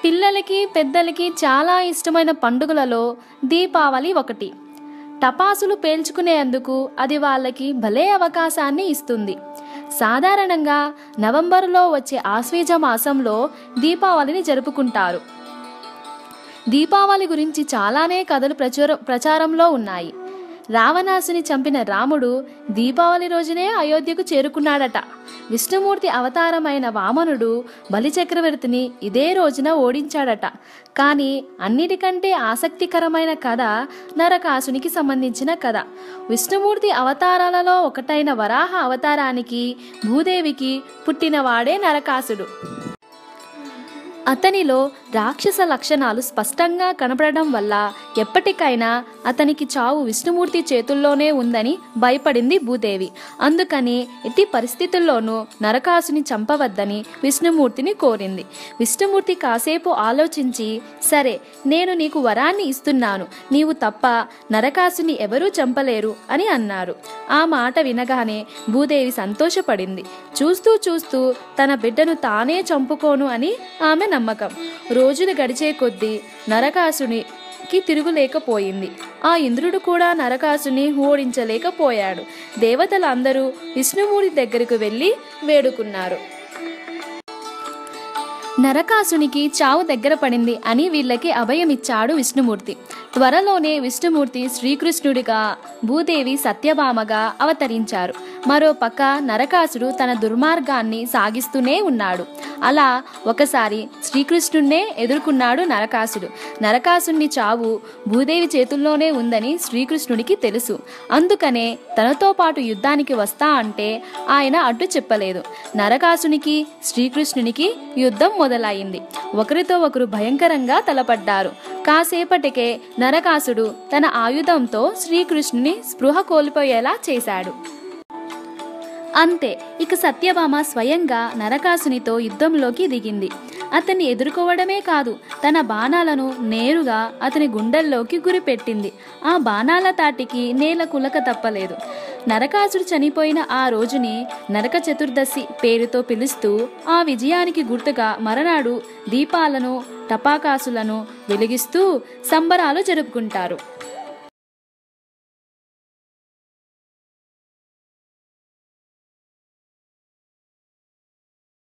పిల్లలకి పెద్దలకి చాలా ఇష్టమైన పండుగలలో దీపావళి ఒకటి టపాసులు పేల్చుకునేందుకు అది వాళ్ళకి భలే అవకాశాన్ని ఇస్తుంది సాధారణంగా నవంబరులో వచ్చే ఆశ్వేజ మాసంలో దీపావళిని జరుపుకుంటారు దీపావళి గురించి చాలానే కథలు ప్రచుర ప్రచారంలో ఉన్నాయి రావణాసుని చంపిన రాముడు దీపావళి రోజునే అయోధ్యకు చేరుకున్నాడట విష్ణుమూర్తి అవతారమైన వామనుడు బలిచక్రవర్తిని ఇదే రోజున ఓడించాడట కానీ అన్నిటికంటే ఆసక్తికరమైన కథ నరకాసునికి సంబంధించిన కథ విష్ణుమూర్తి అవతారాలలో ఒకటైన వరాహ అవతారానికి భూదేవికి పుట్టినవాడే నరకాసుడు అతనిలో రాక్షస లక్షణాలు స్పష్టంగా కనపడడం వల్ల ఎప్పటికైనా అతనికి చావు విష్ణుమూర్తి చేతుల్లోనే ఉందని భయపడింది భూదేవి అందుకని ఎట్టి పరిస్థితుల్లోనూ నరకాసుని చంపవద్దని విష్ణుమూర్తిని కోరింది విష్ణుమూర్తి కాసేపు ఆలోచించి సరే నేను నీకు వరాన్ని ఇస్తున్నాను నీవు తప్ప నరకాసుని ఎవరూ చంపలేరు అని అన్నారు ఆ మాట వినగానే భూదేవి సంతోషపడింది చూస్తూ చూస్తూ తన బిడ్డను తానే చంపుకోను అని ఆమె నమ్మకం రోజులు గడిచే కొద్దీ నరకాసునికి తిరుగులేకపోయింది ఆ ఇంద్రుడు కూడా నరకాసుని ఓడించలేకపోయాడు దేవతలందరూ విష్ణుమూర్తి దగ్గరకు వెళ్ళి వేడుకున్నారు నరకాసునికి చావు దగ్గర పడింది అని వీళ్ళకి అభయమిచ్చాడు విష్ణుమూర్తి త్వరలోనే విష్ణుమూర్తి శ్రీకృష్ణుడిగా భూదేవి సత్యభామగా అవతరించారు మరో పక్క నరకాసుడు తన దుర్మార్గాన్ని సాగిస్తూనే ఉన్నాడు అలా ఒకసారి శ్రీకృష్ణుడినే ఎదుర్కొన్నాడు నరకాసుడు నరకాసుని చావు భూదేవి చేతుల్లోనే ఉందని శ్రీకృష్ణుడికి తెలుసు అందుకనే తనతో పాటు యుద్ధానికి వస్తా అంటే ఆయన అడ్డు చెప్పలేదు నరకాసునికి శ్రీకృష్ణునికి యుద్ధం మొదలైంది ఒకరితో ఒకరు భయంకరంగా తలపడ్డారు కాసేపటికే నరకాసుడు తన ఆయుధంతో శ్రీకృష్ణుని స్పృహ కోల్పోయేలా చేశాడు అంతే ఇక సత్యభామ స్వయంగా నరకాసునితో యుద్ధంలోకి దిగింది అతన్ని ఎదుర్కోవడమే కాదు తన బాణాలను నేరుగా అతని గుండెల్లోకి గురిపెట్టింది ఆ బాణాల తాటికి నేల కులక తప్పలేదు నరకాసుడు చనిపోయిన ఆ రోజుని నరక చతుర్దశి పేరుతో పిలుస్తూ ఆ విజయానికి గుర్తుగా మరనాడు దీపాలను టపాకాసులను వెలిగిస్తూ సంబరాలు జరుపుకుంటారు